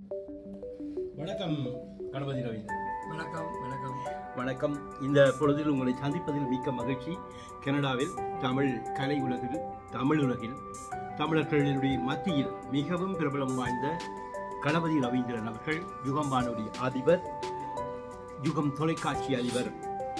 வணக்கம் கணபதி ரவீந்திரன் வணக்கம் வணக்கம் வணக்கம் இந்த பொழுதில் உங்களை சந்திப்பதில் மிக்க மகிழ்ச்சி கனடாவில் தமிழ் கலை உலகில் தமிழ் உலகில் தமிழர்களுடைய மத்தியில் மிகவும் பிரபலம் வாய்ந்த கணபதி ரவீந்திரன் அவர்கள் யுகம் வானொலி அதிபர் யுகம் தொலைக்காட்சி அதிபர்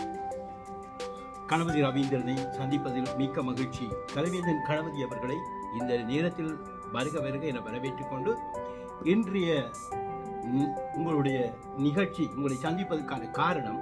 கணபதி ரவீந்திரனை சந்திப்பதில் மிக்க மகிழ்ச்சி கலைவேந்தன் கணபதி அவர்களை இந்த நேரத்தில் வருக வருக என வரவேற்றுக் கொண்டு இன்றைய உம், உங்களுடைய நிகழ்ச்சி உங்களை சந்திப்பதற்கான காரணம்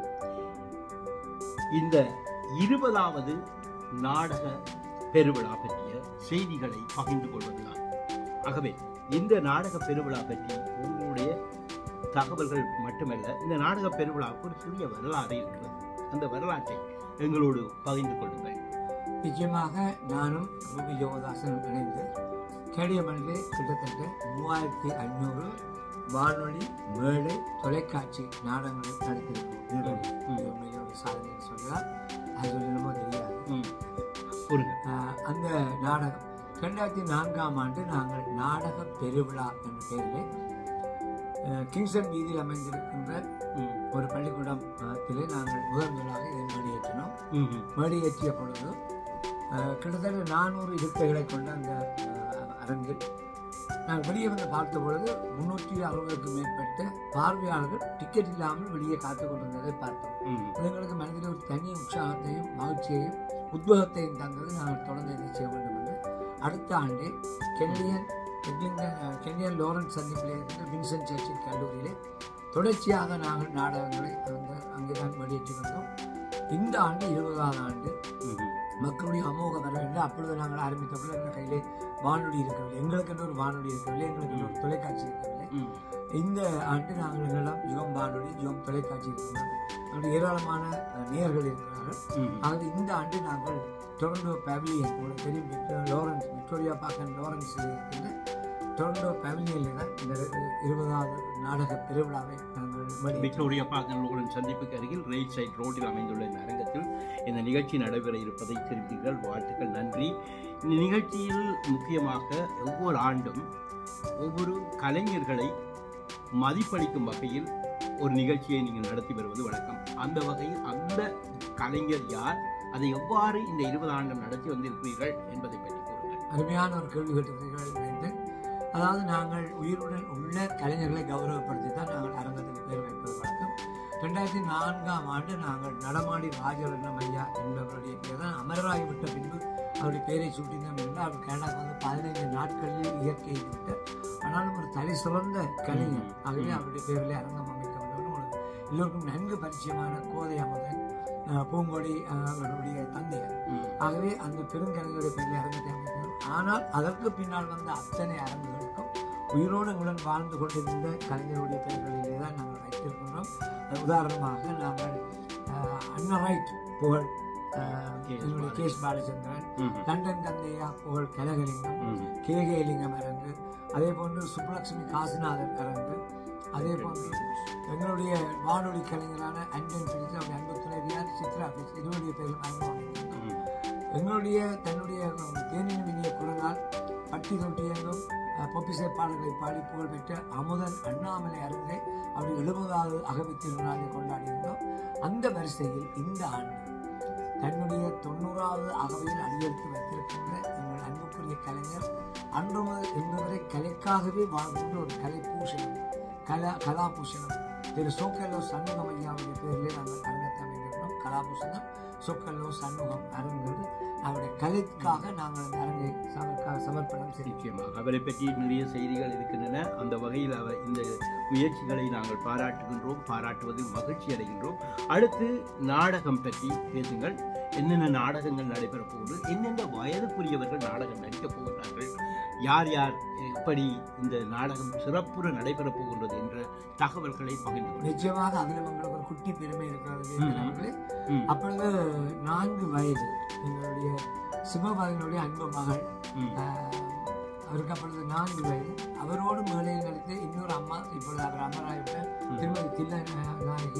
இந்த இருபதாவது நாடக பெருவிழா பற்றிய செய்திகளை பகிர்ந்து கொள்வதுதான் ஆகவே இந்த நாடக பெருவிழா பற்றி உங்களுடைய தகவல்கள் மட்டுமல்ல இந்த நாடக பெருவிழாவுக்கு ஒரு சிறிய வரலாறு இருக்கிறது அந்த வரலாற்றை எங்களோடு பகிர்ந்து கொள்ளுங்கள் நிச்சயமாக நானும் ரூபி யோகதாசனும் இணைந்து கேடியமல்லே கிட்டத்தட்ட மூவாயிரத்தி ஐநூறு வானொலி மேடை தொலைக்காட்சி நாடகங்களை நடத்தியிருக்கோம் நேரடி. இது உண்மையிலே ஒரு சாதனை சொல்லலாம் அது சொல்லணுமோ தெரியாது ம். கூறுங்க ஆஹ் அந்த நாடகம் ரெண்டாயிரத்தி நான்காம் ஆண்டு நாங்கள் நாடக பெருவிழா என்ற பெயரில் ஆஹ் கிங்ஸ்டன் வீதியில் அமைந்திருக்கின்ற ம். ஒரு பள்ளிக்கூடத்திலே நாங்கள் முதல் முதலாக இதை வெளியேற்றினோம் ம். ம். மேடையேற்றிய பொழுது அஹ், கிட்டத்தட்ட நானூறு இருக்கைகளை கொண்ட அந்த அஹ், அரங்கில் நாங்கள் வெளியே வந்து பார்த்த பொழுது முன்னூற்றி அறுபதுக்கு மேற்பட்ட பார்வையாளர்கள் டிக்கெட் இல்லாமல் வெளியே காத்து கொண்டிருந்ததை பார்த்தோம் ம். அது எங்களுக்கு மனதில் ஒரு தனி உற்சாகத்தையும் மகிழ்ச்சியையும் உத்வேகத்தையும் தந்தது நாங்கள் தொடர்ந்து இதை செய்ய வேண்டும் என்று அடுத்த ஆண்டு கென்லியன் எக்லிங்டன் அஹ், கென்லியன் லாரன்ஸ் சந்திப்பில் இருக்கின்ற வின்சென்ட் சர்ச்சில் கல்லூரியிலே தொடர்ச்சியாக நாங்கள் நாடகங்களை அந்த அங்கே தான் வெளியேற்றி வந்தோம் இந்த ஆண்டு இருபதாவது ஆண்டு ம். மக்களுடைய அமோக வரவேற்பு அப்பொழுது நாங்கள் ஆரம்பித்த பொழுது எங்கள் கையிலே வானொலி இருக்கவில்லை எங்களுக்கு ஒரு வானொலி இருக்கவில்லை எங்களுக்கு ஒரு தொலைக்காட்சி இருக்கவில்லை ம். இந்த ஆண்டு நாங்கள் எல்லாம் யுகம் வானொலி யுகம் தொலைக்காட்சி இருக்கிறார்கள் அப்படி ஏராளமான அஹ், நேயர்கள் இருக்கிறார்கள் ம். ஆகவே இந்த ஆண்டு நாங்கள் டொரண்டோ பேவிலியன் உங்களுக்கு தெரியும் விக்டோ- லாரன்ஸ் விக்டோரியா பாக்கன் லாரன்ஸ் இருக்கின்ற டொரண்டோ பேவிலியனில் தான் இந்த இருபதாவது நாடக பெருவிழாவை நாங்கள் வெளியிட்டோம். விக்டோரியா பார்க்கர்களுடன் சந்திப்புக்கு அருகில் ரைட் சைட் ரோட்டில் அமைந்துள்ள இந்த அரங்கத்தில் இந்த நிகழ்ச்சி நடைபெற இருப்பதை தெரிவித்தீர்கள் வாழ்த்துக்கள் நன்றி இந்த நிகழ்ச்சியில் முக்கியமாக ஒவ்வொரு ஆண்டும் ஒவ்வொரு கலைஞர்களை மதிப்பளிக்கும் வகையில் ஒரு நிகழ்ச்சியை நீங்கள் நடத்தி வருவது வழக்கம் அந்த வகையில் அந்த கலைஞர் யார் அதை எவ்வாறு இந்த இருபது ஆண்டும் நடத்தி வந்திருக்கிறீர்கள் என்பதை பற்றி கூறுங்கள் அருமையான ஒரு கேள்வி கேட்டிருக்கிறீர்கள் என்று அதாவது நாங்கள் உயிருடன் உள்ள கலைஞர்களை கௌரவப்படுத்தி தான் நாங்கள் அரங்கத்துக்கு பேர் வைப்பது வழக்கம் ரெண்டாயிரத்தி நான்காம் ஆண்டு நாங்கள் நடமாடி ராஜரத்னம் ஐயா என்பவருடைய பேர் தான் அமரராகி விட்ட பின்பு அவருடைய பேரை சூட்டினோம் என்றால் அவர் கனடாக்கு வந்து பதினைந்து நாட்களில் இயற்கையை விட்ட ஆனாலும் ஒரு தலை சிறந்த கலைஞர் ஆகவே அவருடைய பேரில் அரங்கம் அமைக்க வேண்டும் உங்களுக்கு எல்லோருக்கும் நன்கு பரிச்சயமான கோதை அமுதன் அஹ், பூங்கொடி அஹ், அவர்களுடைய தந்தையர் ம். ஆகவே அந்த பெருங்கலைஞருடைய பெரிய அரங்கத்தை அமைக்கிறோம் ஆனால் அதற்கு பின்னால் வந்த அத்தனை அரங்குகளுக்கும் உயிரோடு எங்களுடன் வாழ்ந்து கொண்டிருந்த கலைஞருடைய பெயர்களிலே தான் நாங்கள் வைத்திருக்கின்றோம் அஹ் உதாரணமாக நாங்கள் அஹ், அண்ணா ரைட் புகழ் அஹ், கே. எஸ். என்னுடைய கேஸ் பாலச்சந்திரன் ம். லண்டன் கந்தையா புகழ் கனகலிங்கம் ம். கேகேலிங்கம் அரங்கு அதே போன்று சுப்புலட்சுமி காசிநாதன் அரங்கு அதே போன்று எங்களுடைய வானொலி கலைஞரான அண்டன் பிடித்து அவருடைய அன்பு துணைவியார் சித்ரா பிடித்து இருவருடைய பேரும் அரங்கம் அமைத்திருந்தோம் ம். எங்களுடைய தன்னுடைய தேனின் இனிய குரலால் பட்டி தொட்டியெங்கும் அஹ், பொப்பிசை பாடல்களை பாடி புகழ்பெற்ற அமுதன் அண்ணாமலை அரங்கை அவருடைய எழுபதாவது அகவை திருநாளை கொண்டாடியிருந்தோம் அந்த வரிசையில் இந்த ஆண்டு தன்னுடைய தொண்ணூறாவது அகவையில் அடியெடுத்து வைத்திருக்கின்ற எங்கள் அன்புக்குரிய கலைஞர் அன்று முதல் இன்று வரை கலைக்காகவே வாழ்கின்ற ஒரு கலை பூஷணம் கலா கலாபூஷணம் திரு சோக்கல்லோ சண்முகம் ஐயாவுடைய பேரிலே நாங்கள் அரங்கத்தை அமைந்திருக்கிறோம் கலாபூஷணம் சொக்கல்லோ சண்முகம் அரங்கு அவருடைய கலைக்காக நாங்கள் அந்த அரங்கை சமர்க்க சமர்ப்பணம் செய்தோம் நிச்சயமாக அவரை பற்றி நிறைய செய்திகள் இருக்கின்றன அந்த வகையில் அவர் இந்த முயற்சிகளை நாங்கள் பாராட்டுகின்றோம் பாராட்டுவதில் மகிழ்ச்சி அடைகின்றோம் அடுத்து நாடகம் பற்றி பேசுங்கள் என்னென்ன நாடகங்கள் நடைபெறப் போகுது எந்தெந்த வயதுக்குரியவர்கள் நாடகம் நடிக்கப் போகிறார்கள் யார் யார் எப்படி இந்த நாடகம் சிறப்புற நடைபெறப் போகின்றது என்ற தகவல்களை பகிர்ந்து கொள்ளுங்கள். நிச்சயமாக அதில் உங்களுக்கு ஒரு குட்டி பெருமை இருக்கிறது ம். அவர்களே ம். அப்பொழுது நான்கு வயது எங்களுடைய சிவபாதனுடைய அன்பு மகள் ம். ஆஹ், அவருக்கு அப்பொழுது நான்கு வயது அவரோடு மேலையில் நடத்தி இன்னொரு அம்மா இப்பொழுது அவர் அமராவிட்ட ம். திருமதி தில்ல நாயகி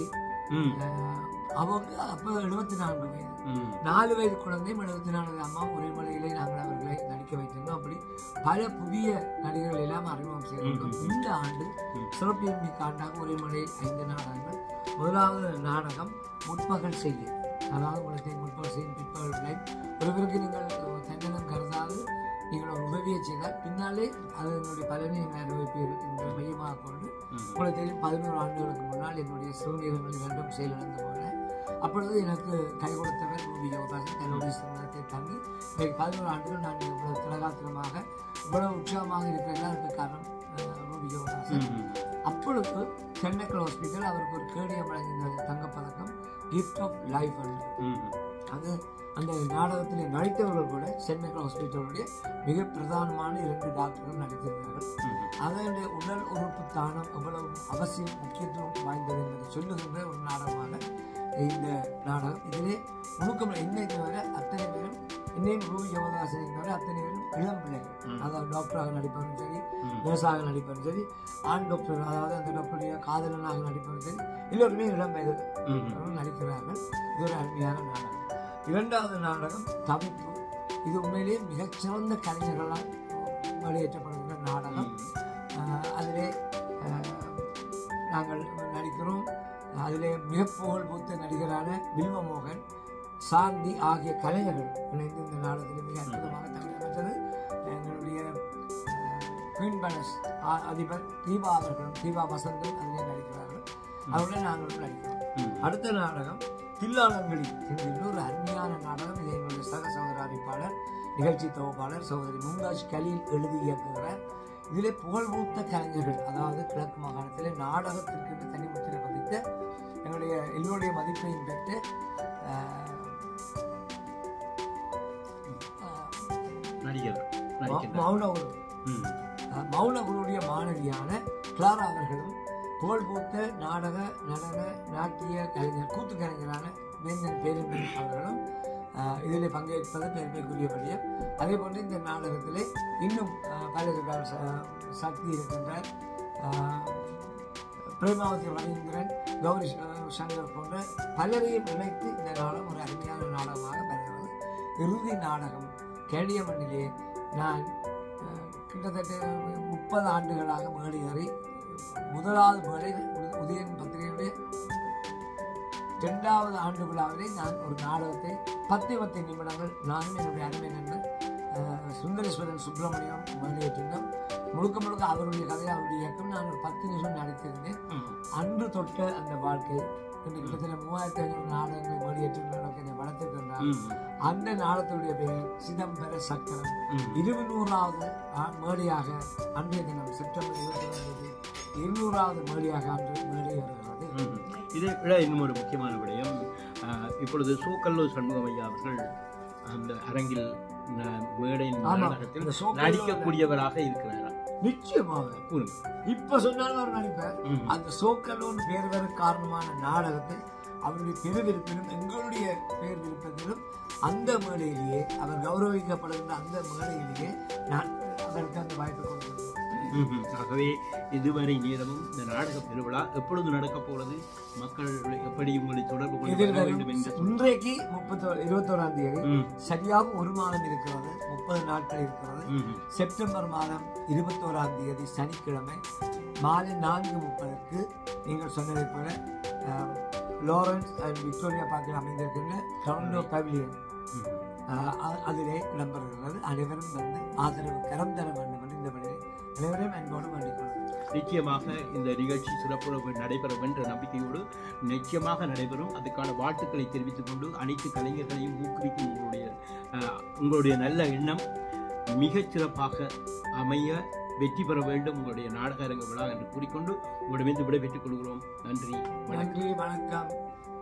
ம், அஹ், அவங்க அப்போ எழுபத்தி நான்கு வயது ம், நாலு வயது குழந்தையும் எழுபத்தி நாலு அம்மா ஒரே மலையிலே நாங்கள் அவர்களை நடிக்க வைத்திருந்தோம் அப்படி பல புதிய நடிகர்கள் எல்லாம் அறிமுகம் செய்திருந்தோம் இந்த ஆண்டு ம். சிறப்புமிக்க ஆண்டாக ஒரே மலையில் ஐந்து நாடகங்கள் முதலாவது நாடகம் முற்பகல் செய்ய அதாவது உலகத்தை முற்பகல் செய்யும் பிற்பகல் விளை ஒருவருக்கு நீங்கள் தன்னலம் கருதாது நீங்கள் ஒரு உதவியை செய்தால் பின்னாலே அது என்னுடைய பலனை நீங்கள் அனுபவிப்பீர்கள் என்ற மையமாக கொண்டு ம். உங்களுக்கு தெரியும் பதினோரு ஆண்டுகளுக்கு முன்னால் என்னுடைய சிறுநீரங்கள் இரண்டும் செயலிழந்து போன அப்பொழுது எனக்கு கை கொடுத்தவர் ரூபி யோகாசன் தன்னுடைய சிறுநீரத்தை தந்து இன்றைக்கு பதினோரு ஆண்டுகள் நான் இவ்வளவு திலகாத்திரமாக இவ்வளவு உற்சாகமாக இருக்கிற எல்லாருக்கும் காரணம் அஹ், ரூபி யோகாசன் ம், அப்பொழுது சென்னைக்கல் ஹாஸ்பிட்டல் அவருக்கு ஒரு கேடியம் வழங்கியிருந்த தங்கப்பதக்கம் கிஃப்ட் ஆஃப் லைஃப் ம், அது அந்த நாடகத்தில் நடித்தவர்கள் கூட சென்னைக்கல் ஹாஸ்பிட்டலுடைய மிக பிரதானமான இரண்டு டாக்டர்கள் நடித்திருந்தார்கள் ம், அதனுடைய உடல் உறுப்பு தானம் எவ்வளவு அவசியம் முக்கியத்துவம் வாய்ந்தது என்பதை சொல்லுகின்ற ஒரு நாடகமாக இந்த நாடகம் இதிலே முழுக்கம் என்னை தவிர அத்தனை பேரும் என்னையும் ரூபி யோகதாசனை தவிர அத்தனை பேரும் இளம் பிள்ளைகள் ம். அதாவது டாக்டராக நடிப்பவரும் சரி ம். நர்ஸாக நடிப்பவரும் சரி ஆண் டாக்டர் அதாவது அந்த டாக்டருடைய காதலனாக நடிப்பவரும் சரி எல்லோருமே இளம் வயது ம், அவர்கள் நடிக்கிறார்கள் இது ஒரு அருமையான நாடகம் இரண்டாவது நாடகம் தவிப்பு இது உண்மையிலேயே மிகச்சிறந்த கலைஞர்களால் வெளியேற்றப்படுகின்ற நாடகம் ஆஹ் அதிலே ஆஹ் நாங்கள் நடிக்கிறோம் அதிலே மிக புகழ் பூத்த நடிகரான வில்வமோகன் சாந்தி ஆகிய கலைஞர்கள் இணைந்து இந்த நாடகத்தில் மிக அற்புதமாக தமிழ் பெற்றது எங்களுடைய குயின் பேலஸ் அதிபர் தீபா அவர்களும் தீபா வசந்தும் அதிலே நடிக்கிறார்கள் அவருடன் நாங்களும் நடிக்கிறோம் ம். அடுத்த நாடகம் தில்லாலங்கடி என்ற இன்னொரு அருமையான நாடகம் இதை எங்களுடைய சக சகோதர அறிவிப்பாளர் நிகழ்ச்சி தொகுப்பாளர் சகோதரி மும்தாஜ் கலீல் எழுதி இயக்குகிறார் இதிலே புகழ்பூத்த கலைஞர்கள் அதாவது கிழக்கு மாகாணத்திலே நாடகத்திற்கு என்று தனி முத்திரை பதித்த எங்களுடைய எல்லோருடைய மதிப்பையும் பெற்று ஆஹ், ஆஹ், நடிகர் நடிக்கின்றார் மௌனகுரு ம், அஹ் மௌனகுருடைய மாணவியான கிளாரா அவர்களும் புகழ்பூத்த நாடக நடன நாட்டிய கலைஞர் கூத்து கலைஞரான வேந்தன் பேரன்பன் அவர்களும் அஹ், இதிலே பங்கேற்பது பெருமைக்குரியபடியும் அதே போன்று இந்த நாடகத்திலே இன்னும் அஹ், பலர் இருக்கிறார். ச- சக்தி இருக்கின்றார் அஹ், பிரேமாவதி ரவீந்திரன் கௌரி ச- சங்கர் போன்ற பலரையும் இணைத்து இந்த நாடகம் ஒரு அருமையான நாடகமாக வருகிறது இறுதி நாடகம் கேடியமண்ணிலே நான் அஹ், கிட்டத்தட்ட முப்பது ஆண்டுகளாக மேடை ஏறி முதலாவது மேடை உ- உதயன் பத்திரிகையுடைய இரண்டாவது ஆண்டு விழாவிலே நான் ஒரு நாடகத்தை பத்து பத்து நிமிடங்கள் நானும் என்னுடைய அருமை நண்பர் அஹ், சுந்தரேஸ்வரன் சுப்பிரமணியம் மேடையேற்றினோம் முழுக்க முழுக்க அவருடைய கதை அவருடைய இயக்கம் நான் ஒரு பத்து நிமிஷம் நடித்திருந்தேன் ம், அன்று தொட்ட அந்த வாழ்க்கை இன்று கிட்டத்தட்ட மூவாயிரத்தி ஐநூறு நாடகங்களை மேடையேற்றின என்னை வளர்த்திருக்கின்றார் ம், அந்த நாடகத்துடைய பெயர் சிதம்பர சக்கரம் ம். இருநூறாவது ஆ- மேடையாக அன்றைய தினம் செப்டம்பர் இருபத்தி ஒன்பது இருநூறாவது மேடையாக அன்று மேடை வருகிறது ம். இதை விட இன்னும் ஒரு முக்கியமான விடயம் ஆஹ், இப்பொழுது சூக்கல்லூர் சண்முகம் ஐயா அவர்கள் அந்த அரங்கில் ந- மேடையின் ஆமா. நாடகத்தில் இந்த சோக்கல்லூர் நடிக்கக்கூடியவராக இருக்கிறாரா நிச்சயமாக கூறுங்க இப்ப சொன்னாலும் அவர் நடிப்பார் ம். அந்த சோக்கலோன் பேர் வர காரணமான நாடகத்தை அவருடைய பெருவிருப்பிலும் எங்களுடைய பேர் விருப்பத்திலும் அந்த மேடையிலேயே அவர் கௌரவிக்கப்படுகின்ற அந்த மேடையிலேயே நான் அவருக்கு அந்த வாய்ப்பு கொடுக்கிறேன் ம்ஹும். ஆகவே இதுவரை நேரமும் இந்த நாடக பெருவிழா எப்பொழுது நடக்கப் போகிறது மக்கள் எப்படி உங்களை தொடர்பு கொண்டு வர வேண்டும் என்று எதிர்வரும் இன்றைக்கு முப்பத்தோ இருபத்தோராம் தேதி ம், சரியாக ஒரு மாதம் இருக்கிறது முப்பது நாட்கள் இருக்கிறது ம்ஹும். செப்டம்பர் மாதம் இருபத்தோராம் தேதி சனிக்கிழமை மாலை நான்கு முப்பதுக்கு நீங்கள் சொன்னதைப் போல அஹ், லாரன்ஸ் அண்ட் விக்டோரியா பார்க்கில் அமைந்திருக்கின்ற டொரண்டோ பவிலியன் ம்ஹும். அஹ், அதிலே இடம்பெறுகிறது அனைவரும் வந்து ஆதரவு கரம் தர வேண்டும் என்று இந்த வழியை அனைவரையும் அன்போடு வேண்டிக் கொள்கிறேன் நிச்சயமாக இந்த நிகழ்ச்சி சிறப்புற நடைபெறும் என்ற நம்பிக்கையோடு நிச்சயமாக நடைபெறும் அதுக்கான வாழ்த்துக்களை தெரிவித்துக் கொண்டு அனைத்து கலைஞர்களையும் ஊக்குவிக்கும் உங்களுடைய அஹ், உங்களுடைய நல்ல எண்ணம் மிகச் சிறப்பாக அமைய வெற்றி பெற வேண்டும் உங்களுடைய நாடக அரங்க விழா என்று கூறிக்கொண்டு உங்களிடமிருந்து விடைபெற்றுக் கொள்கிறோம் நன்றி வணக்கம் நன்றி வணக்கம்